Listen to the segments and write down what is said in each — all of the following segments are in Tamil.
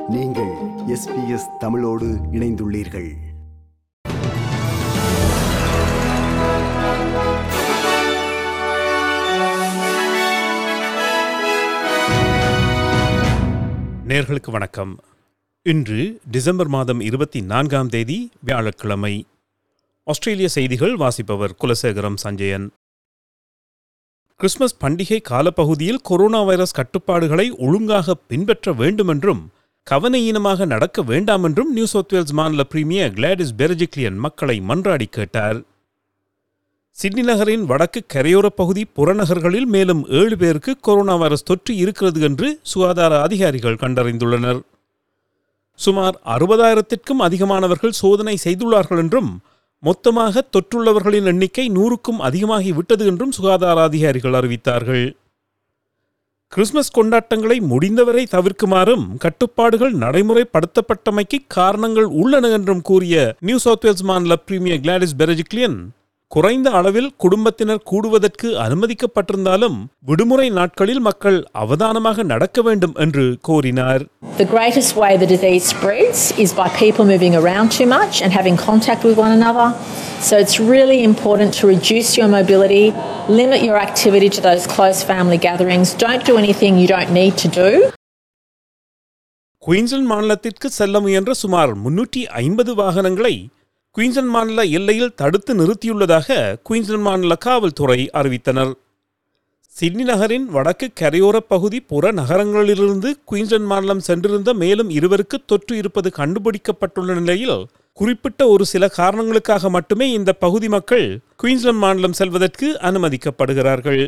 நீங்கள் எஸ்பிஎஸ் தமிழோடு இணைந்துள்ளீர்கள் நேர்களுக்கு வணக்கம் இன்று டிசம்பர் மாதம் இருபத்தி நான்காம் தேதி வியாழக்கிழமை ஆஸ்திரேலிய செய்திகள் வாசிப்பவர் குலசேகரம் சஞ்சயன் கிறிஸ்மஸ் பண்டிகை காலப்பகுதியில் கொரோனா வைரஸ் கட்டுப்பாடுகளை ஒழுங்காக பின்பற்ற வேண்டுமென்றும் கவனஈனமாக நடக்க வேண்டாம் என்றும் நியூ சவுத் வேல்ஸ் மாநில பிரீமியர் கிளாடிஸ் பெர்ஜிக்லியன் மக்களை மன்றாடி கேட்டார் சிட்னி நகரின் வடக்கு கரையோரப் பகுதி புறநகர்களில் மேலும் ஏழு பேருக்கு கொரோனா வைரஸ் தொற்று இருக்கிறது என்று சுகாதார அதிகாரிகள் கண்டறிந்துள்ளனர் சுமார் அறுபதாயிரத்திற்கும் அதிகமானவர்கள் சோதனை செய்துள்ளார்கள் என்றும் மொத்தமாக தொற்றுள்ளவர்களின் எண்ணிக்கை நூறுக்கும் அதிகமாகி விட்டது என்றும் சுகாதார அதிகாரிகள் அறிவித்தார்கள் கிறிஸ்மஸ் கொண்டாட்டங்களை முடிந்தவரை தவிர்க்குமாறும் கட்டுப்பாடுகள் நடைமுறைப்படுத்தப்பட்டமைக்கு காரணங்கள் உள்ளன என்றும் கூறிய நியூ சவுத் வேல்ஸ் மாநில பிரீமியர் கிளாடிஸ் பெரஜிக்லியன் குறைந்த அளவில் குடும்பத்தினர் கூடுவதற்கு அனுமதிக்கப்பட்டிருந்தாலும் விடுமுறை நாட்களில் மக்கள் அவதானமாக நடக்க வேண்டும் என்று கோரினார் The greatest way the disease spreads is by people moving around too much and having contact with one another. So it's really important to reduce your mobility, limit your activity to those close family gatherings. Don't do anything you don't need to do. Queensland மாநிலத்திற்கு செல்ல முயன்ற சுமார் முன்னூற்றி ஐம்பது வாகனங்களை குயின்ஸ்லாந்து மாநில எல்லையில் தடுத்து நிறுத்தியுள்ளதாக குயின்ஸ்லாந்து மாநில காவல்துறை அறிவித்தனர் சிட்னி நகரின் வடக்கு கரையோரப் பகுதி புற நகரங்களிலிருந்து குயின்ஸ்லாந்து மாநிலம் சென்றிருந்த மேலும் இருவருக்கு தொற்று இருப்பது கண்டுபிடிக்கப்பட்டுள்ள நிலையில் குறிப்பிட்ட ஒரு சில காரணங்களுக்காக மட்டுமே இந்த பகுதி மக்கள் குயின்ஸ்லாந்து மாநிலம் செல்வதற்கு அனுமதிக்கப்படுகிறார்கள்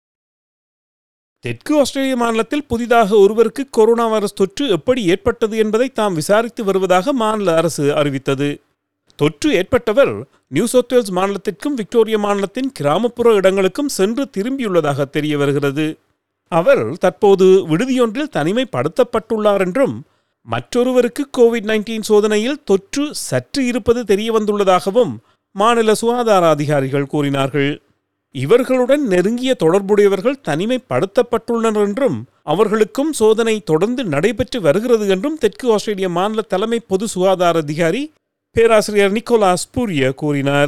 தெற்கு ஆஸ்திரேலிய மாநிலத்தில் புதிதாக ஒருவருக்கு கொரோனா வைரஸ் தொற்று எப்படி ஏற்பட்டது என்பதை தாம் விசாரித்து வருவதாக மாநில அரசு அறிவித்தது தொற்று ஏற்பட்டவர் நியூ சவுத் வேல்ஸ் மாநிலத்திற்கும் விக்டோரியா மாநிலத்தின் கிராமப்புற இடங்களுக்கும் சென்று திரும்பியுள்ளதாக தெரிய வருகிறது அவர் தற்போது விடுதியொன்றில் தனிமைப்படுத்தப்பட்டுள்ளார் என்றும் மற்றொருவருக்கு கோவிட் நைன்டீன் சோதனையில் தொற்று சற்று இருப்பது தெரிய வந்துள்ளதாகவும் மாநில சுகாதார அதிகாரிகள் கூறினார்கள் இவர்களுடன் நெருங்கிய தொடர்புடையவர்கள் தனிமைப்படுத்தப்பட்டுள்ளனர் என்றும் அவர்களுக்கும் சோதனை தொடர்ந்து நடைபெற்று வருகிறது என்றும் தெற்கு ஆஸ்திரேலிய மாநில தலைமை பொது சுகாதார அதிகாரி பேராசிரியர் நிக்கோலாஸ் பூரிய கூறினார்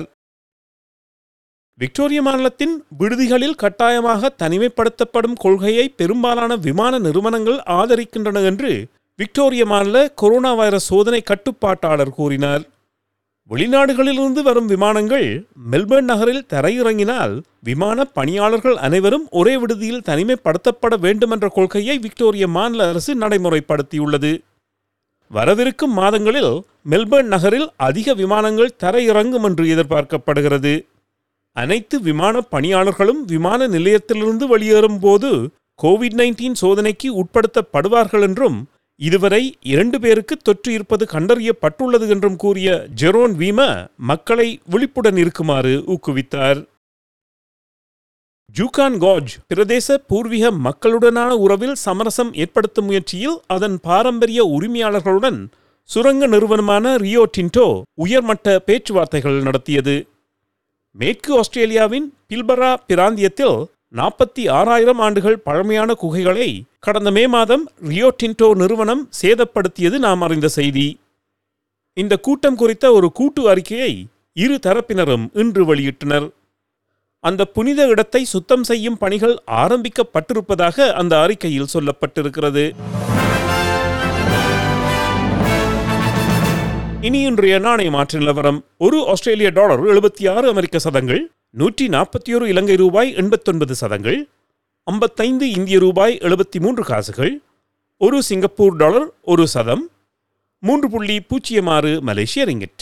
விக்டோரியா மாநிலத்தின் விடுதிகளில் கட்டாயமாக தனிமைப்படுத்தப்படும் கொள்கையை பெரும்பாலான விமான நிறுவனங்கள் ஆதரிக்கின்றன என்று விக்டோரிய மாநில கொரோனா வைரஸ் சோதனை கட்டுப்பாட்டாளர் கூறினார் வெளிநாடுகளிலிருந்து வரும் விமானங்கள் மெல்பர்ன் நகரில் தரையிறங்கினால் விமான பணியாளர்கள் அனைவரும் ஒரே விடுதியில் தனிமைப்படுத்தப்பட வேண்டும் என்ற கொள்கையை விக்டோரிய மாநில அரசு நடைமுறைப்படுத்தியுள்ளது வரவிருக்கும் மாதங்களில் மெல்பர்ன் நகரில் அதிக விமானங்கள் தரையிறங்கும் என்று எதிர்பார்க்கப்படுகிறது அனைத்து விமான பணியாளர்களும் விமான நிலையத்திலிருந்து வெளியேறும் போது கோவிட் நைன்டீன் சோதனைக்கு உட்படுத்தப்படுவார்கள் என்றும் இதுவரை இரண்டு பேருக்கு தொற்று இருப்பது கண்டறியப்பட்டுள்ளது என்றும் கூறிய ஜெரோன் வீம மக்களை விழிப்புடன் இருக்குமாறு ஊக்குவித்தார் ஜூகான் காஜ் பிரதேச பூர்வீக மக்களுடனான உறவில் சமரசம் ஏற்படுத்தும் முயற்சியில் அதன் பாரம்பரிய உரிமையாளர்களுடன் சுரங்க நிறுவனமான ரியோ டின்டோ உயர்மட்ட பேச்சுவார்த்தைகள் நடத்தியது மேற்கு ஆஸ்திரேலியாவின் பில்பரா பிராந்தியத்தில் நாற்பத்தி ஆறாயிரம் ஆண்டுகள் பழமையான குகைகளை கடந்த மே மாதம் ரியோ டின்டோ நிறுவனம் சேதப்படுத்தியது நாம் அறிந்த செய்தி இந்த கூட்டம் குறித்த ஒரு கூட்டு அறிக்கையை இரு தரப்பினரும் இன்று வெளியிட்டனர் அந்த புனித இடத்தை சுத்தம் செய்யும் பணிகள் ஆரம்பிக்கப்பட்டிருப்பதாக அந்த அறிக்கையில் சொல்லப்பட்டிருக்கிறது இனி இன்றைய நாணய மாற்று நிலவரம் ஒரு ஆஸ்திரேலிய டாலர் எழுபத்தி ஆறு அமெரிக்க சதங்கள் நூற்றி நாற்பத்தி ஒரு இலங்கை ரூபாய் எண்பத்தொன்பது சதங்கள் ஐம்பத்தைந்து இந்திய ரூபாய் எழுபத்தி மூன்று காசுகள் ஒரு சிங்கப்பூர் டாலர் ஒரு சதம் மூன்று புள்ளி பூஜ்ஜியம் ஆறு மலேசிய ரிங்கிட்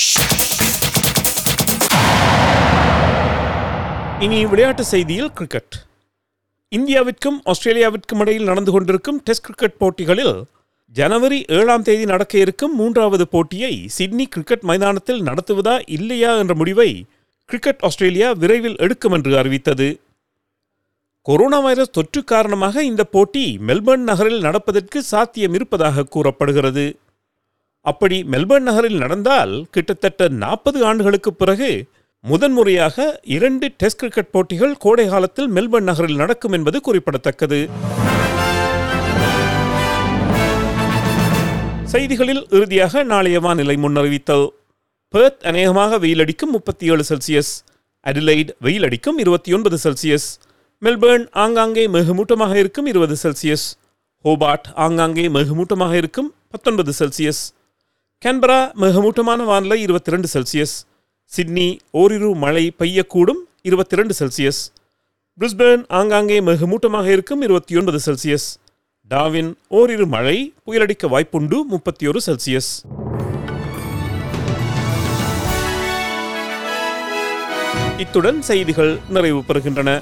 இனி விளையாட்டு செய்தியில் கிரிக்கெட் இந்தியாவிற்கும் ஆஸ்திரேலியாவிற்கும் இடையில் நடந்து கொண்டிருக்கும் டெஸ்ட் கிரிக்கெட் போட்டிகளில் ஜனவரி ஏழாம் தேதி நடக்க இருக்கும் மூன்றாவது போட்டியை சிட்னி கிரிக்கெட் மைதானத்தில் நடத்துவதா இல்லையா என்ற முடிவை கிரிக்கெட் ஆஸ்திரேலியா விரைவில் எடுக்கும் என்று அறிவித்தது கொரோனா வைரஸ் தொற்று காரணமாக இந்த போட்டி மெல்பர்ன் நகரில் நடப்பதற்கு சாத்தியம் இருப்பதாக கூறப்படுகிறது அப்படி மெல்பர்ன் நகரில் நடந்தால் கிட்டத்தட்ட நாற்பது ஆண்டுகளுக்கு பிறகு முதன்முறையாக இரண்டு டெஸ்ட் கிரிக்கெட் போட்டிகள் கோடை காலத்தில் மெல்பர்ன் நகரில் நடக்கும் என்பது குறிப்பிடத்தக்கது செய்திகளில் இறுதியாக நாளைய வானிலை முன்னறிவித்தல் பெர்த் அநேகமாக வெயிலடிக்கும் முப்பத்தி ஏழு செல்சியஸ் அடிலைட் வெயிலடிக்கும் இருபத்தி ஒன்பது செல்சியஸ் மெல்பேர்ன் ஆங்காங்கே மிகுமூட்டமாக இருக்கும் இருபது செல்சியஸ் ஹோபார்ட் ஆங்காங்கே மிகுமூட்டமாக இருக்கும் பத்தொன்பது செல்சியஸ் கேன்பரா மிகமூட்டமான வானிலை இருபத்தி ரெண்டு செல்சியஸ் சிட்னி ஓரிரு மழை பெய்யக்கூடும் இருபத்தி ரெண்டு செல்சியஸ் பிரிஸ்பேர்ன் ஆங்காங்கே மிகமூட்டமாக இருக்கும் இருபத்தி ஒன்பது செல்சியஸ் டாவின் ஓரிரு மழை புயலடிக்க வாய்ப்புண்டு முப்பத்தி ஒரு செல்சியஸ் இத்துடன் செய்திகள் நிறைவு பெறுகின்றன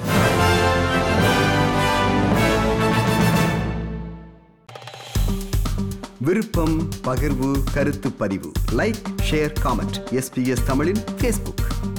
விருப்பம் பகிர்வு கருத்து பதிவு லைக் ஷேர் காமெண்ட் எஸ்பிஎஸ் தமிழின் ஃபேஸ்புக்